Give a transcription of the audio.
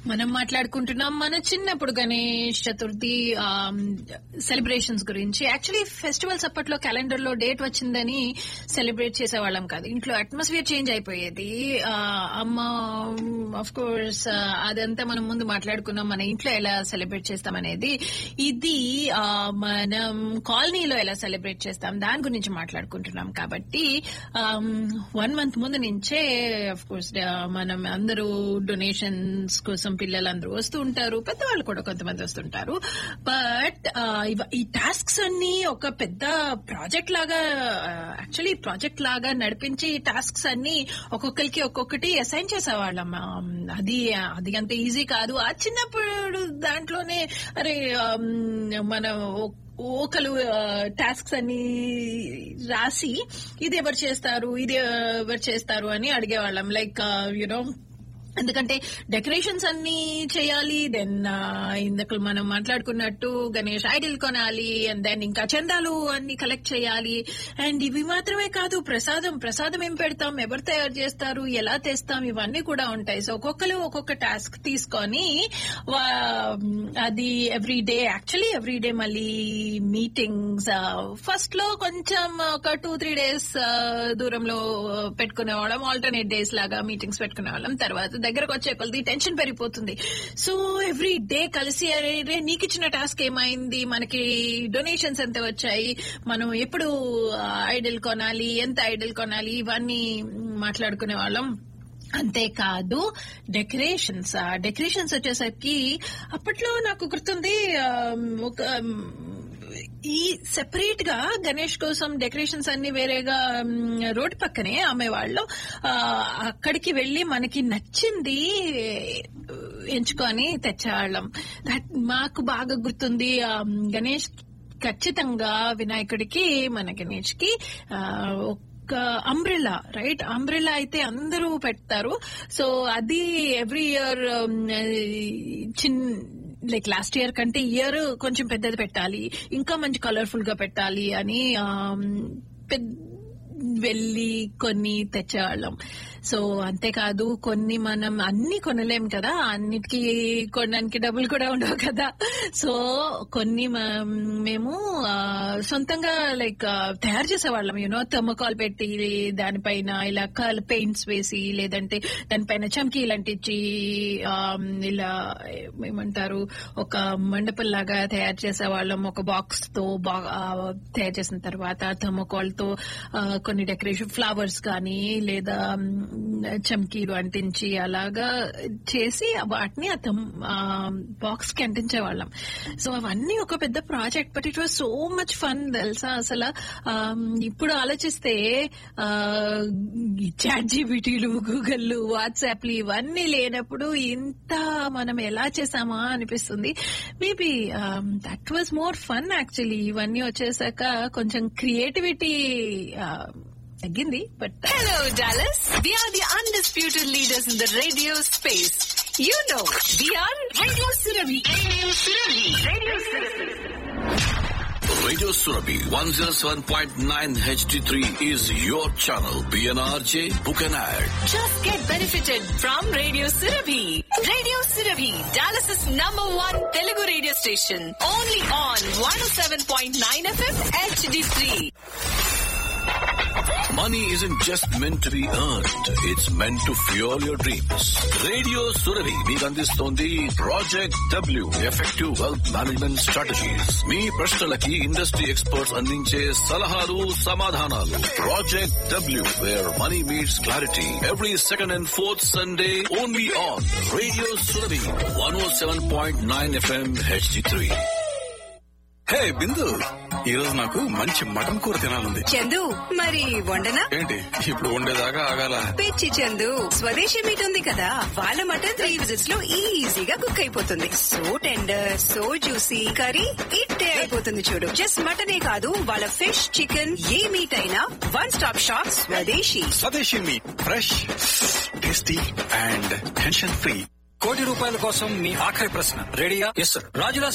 మనం మాట్లాడుకుంటున్నాం మన చిన్నప్పుడు గణేష్ చతుర్థి సెలబ్రేషన్స్ గురించి యాక్చువల్లీ ఫెస్టివల్స్ అప్పట్లో క్యాలెండర్ లో డేట్ వచ్చిందని సెలబ్రేట్ చేసేవాళ్ళం కాదు ఇంట్లో అట్మాస్ఫియర్ చేంజ్ అయిపోయేది ఆ, అమ్మ ఆఫ్ కోర్స్ అదంతా మనం ముందు మాట్లాడుకున్నాం మన ఇంట్లో ఎలా సెలబ్రేట్ చేస్తాం అనేది ఇది ఆ, మనం కాలనీలో ఎలా సెలబ్రేట్ చేస్తాం దాని గురించి మాట్లాడుకుంటున్నాం కాబట్టి వన్ మంత్ ముందు నుంచే ఆఫ్ కోర్స్ మనం అందరూ డొనేషన్స్ కోసం పిల్లలందరూ వస్తూ ఉంటారు పెద్దవాళ్ళు కూడా కొంతమంది వస్తుంటారు బట్ ఈ టాస్క్స్ అన్ని ఒక పెద్ద ప్రాజెక్ట్ లాగా యాక్చువల్లీ ప్రాజెక్ట్ లాగా నడిపించి ఈ టాస్క్స్ అన్ని ఒక్కొక్కరికి ఒక్కొక్కటి అసైన్ చేసేవాళ్ళం ఆ, అది అది అంత ఈజీ కాదు ఆ చిన్నప్పుడు దాంట్లోనే అరే ఆమ్, మన ఒ- ఒకరు టాస్క్స్ అన్ని రాసి ఇది ఎవరు చేస్తారు ఇది ఎవరు చేస్తారు అని అడిగేవాళ్ళం లైక్ యునో ఎందుకంటే డెకరేషన్స్ అన్ని చేయాలి దెన్ ఇందుకు మనం మాట్లాడుకున్నట్టు గణేష్ ఐడిల్ కొనాలి అండ్ దెన్ ఇంకా చందాలు అన్ని కలెక్ట్ చేయాలి అండ్ ఇవి మాత్రమే కాదు ప్రసాదం ప్రసాదం ఏం పెడతాం ఎవరు తయారు చేస్తారు ఎలా తెస్తాం ఇవన్నీ కూడా ఉంటాయి సో ఒక్కొక్కరు ఒక్కొక్క టాస్క్ తీసుకొని వా- అది every day actually every day మళ్ళీ మీటింగ్స్ ఫస్ట్ లో కొంచెం ఒక టూ త్రీ డేస్ దూరంలో పెట్టుకునే వాళ్ళం ఆల్టర్నేట్ డేస్ లాగా మీటింగ్స్ పెట్టుకునే వాళ్ళం తర్వాత దగ్గరకు వచ్చే కొద్ది టెన్షన్ పెరిగిపోతుంది సో ఎవ్రీ డే కలిసి అరే రే, నీకు ఇచ్చిన టాస్క్ ఏమైంది మనకి డొనేషన్స్ ఎంత వచ్చాయి మనం ఎప్పుడు ఐడల్ కొనాలి ఎంత ఐడల్ కొనాలి ఇవన్నీ మాట్లాడుకునే వాళ్ళం అంతేకాదు డెకరేషన్స్ ఆ డెకరేషన్స్ వచ్చేసరికి అప్పట్లో నాకు గుర్తుంది ఆ, ఒక ఈ సెపరేట్ గా గణేష్ కోసం డెకరేషన్స్ అన్ని వేరేగా రోడ్ పక్కనే అమ్మేవాళ్ళు ఆ, అక్కడికి వెళ్లి మనకి నచ్చింది ఎంచుకొని తెచ్చేవాళ్ళం దట్ మాకు బాగా గుర్తుంది ఆ, గణేష్ ఖచ్చితంగా వినాయకుడికి మన గణేష్ కి ఆ, ఒక అంబ్రెల్లా రైట్ అంబ్రెల్లా అయితే అందరూ పెడతారు సో అది ఎవ్రీ ఇయర్ చిన్ లైక్ లాస్ట్ ఇయర్ కంటే ఇయర్ కొంచెం పెద్దది పెట్టాలి ఇంకా మంచి కలర్ఫుల్ గా పెట్టాలి అని ఆమ్, పెద్ద వెళ్ళి కొన్ని తెచ్చేవాళ్ళం సో అంతేకాదు కొన్ని మనం అన్ని కొనలేం కదా అన్నిటికీ కొనడానికి డబ్బులు కూడా ఉండవు కదా సో కొన్ని మ- మేము ఆ, సొంతంగా లైక్ తయారు చేసేవాళ్ళం యూనో థర్మకాల్ పెట్టి దానిపైన ఇలా కల్ పెయింట్స్ వేసి లేదంటే దానిపైన చమ్కీలు అంటించి ఆ, ఇలా ఏమంటారు ఒక మండపం లాగా తయారు చేసేవాళ్ళం ఒక బాక్స్ తో బా- ఆ, తయారు చేసిన తర్వాత థర్మోకాల్ తో ఆ, కొన్ని డెకరేషన్ ఫ్లవర్స్ కానీ లేదా మ్, చమ్కీలు అంటించి అలాగా చేసి వాటిని ఆ బాక్స్ కి అంటించేవాళ్ళం సో అవన్నీ ఒక పెద్ద project but it was so much fun తెలుసా అసలు ఆ, ఇప్పుడు ఆలోచిస్తే చాట్ జీబీటీలు గూగుల్ వాట్సాప్లు ఇవన్నీ లేనప్పుడు ఇంత మనం ఎలా చేసామా అనిపిస్తుంది maybe that was more fun actually ఇవన్నీ వచ్చేసాక కొంచెం క్రియేటివిటీ తగ్గింది but Hello, Dallas. We are the undisputed leaders in the radio space. You know, we are Radio Surabhi. Radio Surabhi. Radio Surabhi. Radio Surabhi 107.9 HD3 is your channel. PNRJ, book an ad. Just get benefited from Radio Surabhi. Radio Surabhi, Dallas's number one Telugu radio station. Only on 107.9 FM HD3. Money isn't just meant to be earned. It's meant to fuel your dreams. Radio Surabhi మీకు అందిస్తోంది project W effective wealth management strategies మీ ప్రశ్నలకి industry experts అందించే సలహాలు సమాధానాలు project W where money meets clarity every second and fourth Sunday only on radio Surabhi one O seven point nine FM HD three hey Bindu ఈ రోజు నాకు మంచి mutton కూర తినాలంది చందు మరి వండనా ఏంటి ఇప్పుడు వండేదాకా ఆగాల పిచ్చి చందు స్వదేశీ మీట్ ఉంది కదా వాళ్ళ మటన్ త్రీ విజిట్స్ లో ఈజీగా కుక్ అయిపోతుంది so tender so juicy curry ఇట్టే అయిపోతుంది చూడు జస్ట్ మటనే కాదు వాళ్ళ ఫిష్ చికెన్ ఏ మీట్ అయినా one stop shop Swadeshi Swadeshi meat fresh tasty and tension free కోటి రూపాయల కోసం మీ ఆఖరి ప్రశ్న రెడీయా ఎస్ సార్ రాజులాస్